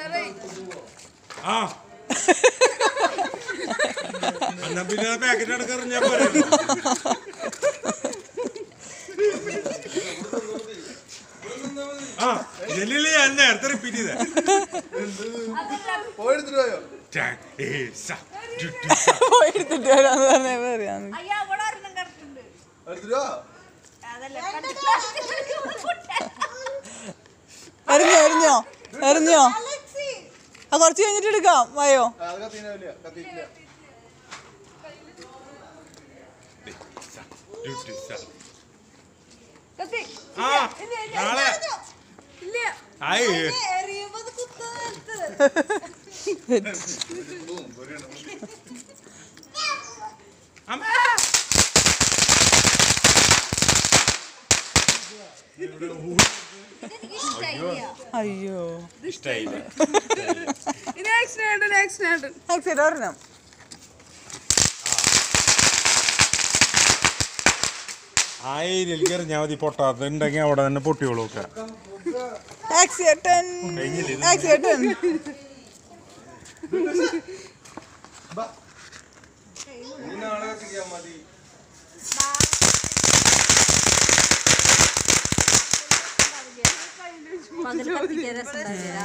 ആ എന്നാ പിന്നെ പാക്കറ്റ് അടക്കം എറിഞ്ഞാ പോരെ ആ ഇതിലല്ലേ ഞാൻ നേരത്തെ റിപ്പീറ്റ് ചെയ്തേ പോയെടുത്തിട്ട് പോയോ ടാങ്, ഏ, സ, ടു, ടു, സ. പോയി എടുത്തിട്ട് വരാന്ന് പറഞ്ഞ പറയാന്ന് അയ്യാ അവിടെ ഒരെണ്ണം കിടക്കുന്നുണ്ട് എടുത്തിട്ട് വാ അതല്ല എറിഞ്ഞോ എറിഞ്ഞോ എറിഞ്ഞോ ആ കുറച്ച് കഴിഞ്ഞിട്ട് എടുക്കാം വായോ ആ, അത് കത്തിയില്ല കത്തിയിട്ടില്ല സ, ടു, ടു, സ. കത്തി ആ നാളെ ഇല്ല ആയി എറിയുമ്പോ അത് കുത്തുന്നത് അമ്മ അയ്യോ ഇഷ്ടായില്ല ഇനി ആക്സിഡന്റ് ആക്സിഡന്റ് ആക്സിഡന്റ് ഒരെണ്ണം ആ ഏരിയയിലേക്ക് എറിഞ്ഞാൽ മതി പൊട്ടാത്ത ഉണ്ടെങ്കിൽ അവിടെ തന്നെ പൊട്ടിയോളൂ ഒക്കെ ആക്സിഡൻ ആക്സിഡൻ ഇനി നാളെ കത്തിക്കാൻ മതി പകല് കത്തിക്കാൻ രസം ഉണ്ടാവില്ല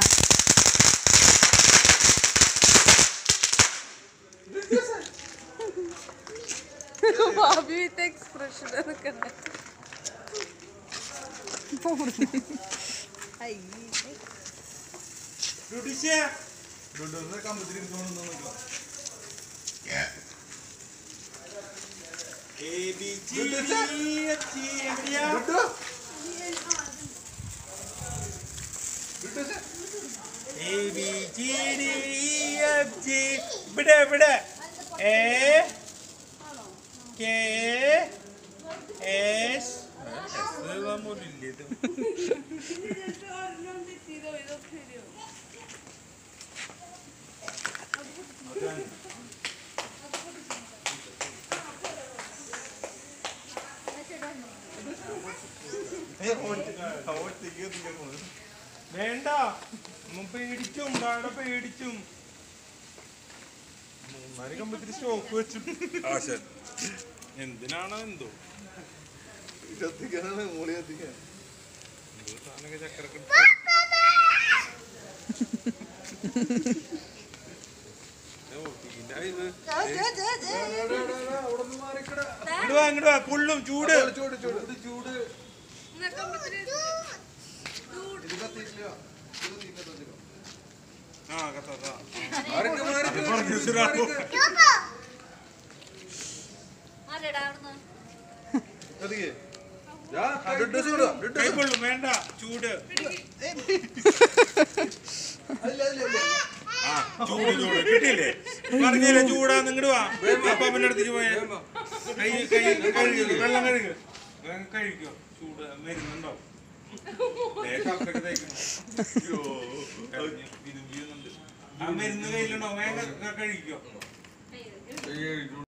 ഭാബി വിത്ത് എക്സ്പ്രഷൻ എടുക്കണേ ഡുഡൂസിനെ കമ്പത്തിൽ ഇരിക്കണമെന്ന് നോക്കാം ഡുഡു ഡുഡൂസേ ഇവിടെ ഇവിടെ എ കെ എസ് വേണ്ട ഉമ്മ പേടിച്ചും ബാടെ പേടിച്ചും മൂന്നാല് കമ്പത്തിൽ സ്റ്റോക്ക് വെച്ചു ആശൻ എന്തിനാണോ എന്തോ കത്തിക്കാനാണ് മൂളി കത്തിക്കാൻ എന്തോ സാധനമൊക്കെ ചക്കരക്ക് ഇങ്ങോട്ട് വാ ഇങ്ങോട്ട് വാ പുള്ളും ചൂട് ചൂട് ചൂട് ചൂട് ഇത് കത്തിയിട്ടില്ല ഇത് തീ കത്തിച്ചില്ല ആ കത്താ മാറിക്ക് മാറിക്ക് പറഞ്ഞു സുരാഖു. ആരെടാ അവിടുന്ന് കത്തിക്കേ ദാ, ഡുഡൂസ് കൊണ്ടുവാ, ഡുഡൂസ്. കൈ കൊള്ളും വേണ്ട ചൂട് അല്ല, അല്ല, അല്ല. ആ ചൂട് ചൂട് കിട്ടിയില്ലേ പറഞ്ഞില്ലേ ചൂടാ നിങ്ങട് വാ അപ്പാപ്പൻ്റെ അടുത്തേക്ക് പോയേ കൈ കൈ കഴുകി വെള്ളം കഴുകു വേഗം കഴിക്കോ ചൂട് മരുന്നുണ്ടോ ലേശം അപ്പഴൊക്കെ തേക്കണം. അയ്യോ, കരിഞ്ഞ് ഇരുമ്പ് ചെയ്യുന്നുണ്ട്. ആ മരുന്ന് കയ്യിലുണ്ടോ വേഗം കഴിക്കോ